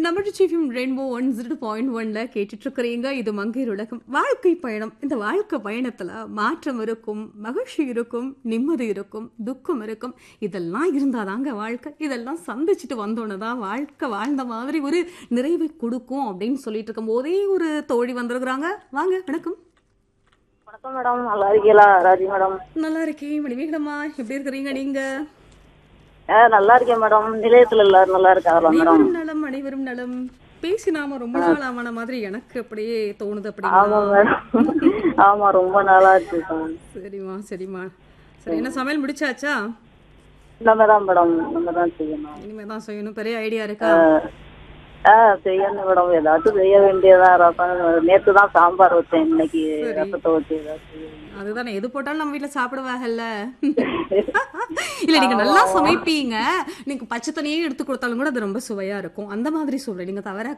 நம்ம சீஃபிம் rainbow one zero point ஒன்ல கேட்டுட்டு இருக்கிறீங்க இது மங்கையர் உலகம் வாழ்க்கை பயணம் இந்த வாழ்க்கை பயணத்துல மாற்றம் இருக்கும் மகிழ்ச்சி இருக்கும் நிம்மதி இருக்கும் துக்கம் இருக்கும் இதெல்லாம் இருந்தாதாங்க வாழ்க்கை இதெல்லாம் சந்திச்சுட்டு வந்தோன்னு தான் வாழ்க்கை வாழ்ந்த மாதிரி ஒரு நிறைவை கொடுக்கும் அப்படின்னு சொல்லிட்டு இருக்கும் போதே ஒரு தோழி வந்திருக்கிறாங்க வாங்க வணக்கம் வணக்கம் மேடம் நல்லா இருக்கீங்களா ராஜி மேடம் நல்லா இருக்கேன் மணிமேகலம்மா எப்படி இருக்கிறீங்க நீங்க ஆ நல்லா இருக்கேன் மேடம் நிலையத்துல எல்லாரும் நல்லா இருக்காங்களா மேடம் அனைவரும் நலம் அனைவரும் நலம் பேசி நாம ரொம்ப நாள் ஆன மாதிரி எனக்கு அப்படியே தோணுது ஆமா அப்படிங்களா மேடம் ஆமா ரொம்ப நாளா இருக்கு சரிம்மா சரிம்மா சரி என்ன சமையல் முடிச்சாச்சா நம்ம தான் மேடம் நம்ம தான் செய்யணும் இனிமே தான் செய்யணும் பெரிய ஐடியா இருக்கா ஆ செய்யணும் மேடம் ஏதாச்சும் செய்ய வேண்டியதா ரசம் நேத்து தான் சாம்பார் வச்சேன் இன்னைக்கு ரசத்தை வச்சு ஏதாவது செய்யணும். அதுதானே எது போட்டாலும் நம்ம வீட்ல சாப்பிடுவாங்கல்ல இல்ல நீங்க நல்லா சமைப்பீங்க நீங்க பச்சை தண்ணியே எடுத்து கொடுத்தாலும் கூட அது ரொம்ப சுவையா இருக்கும் அந்த மாதிரி சொல்றேன் நீங்க தவறா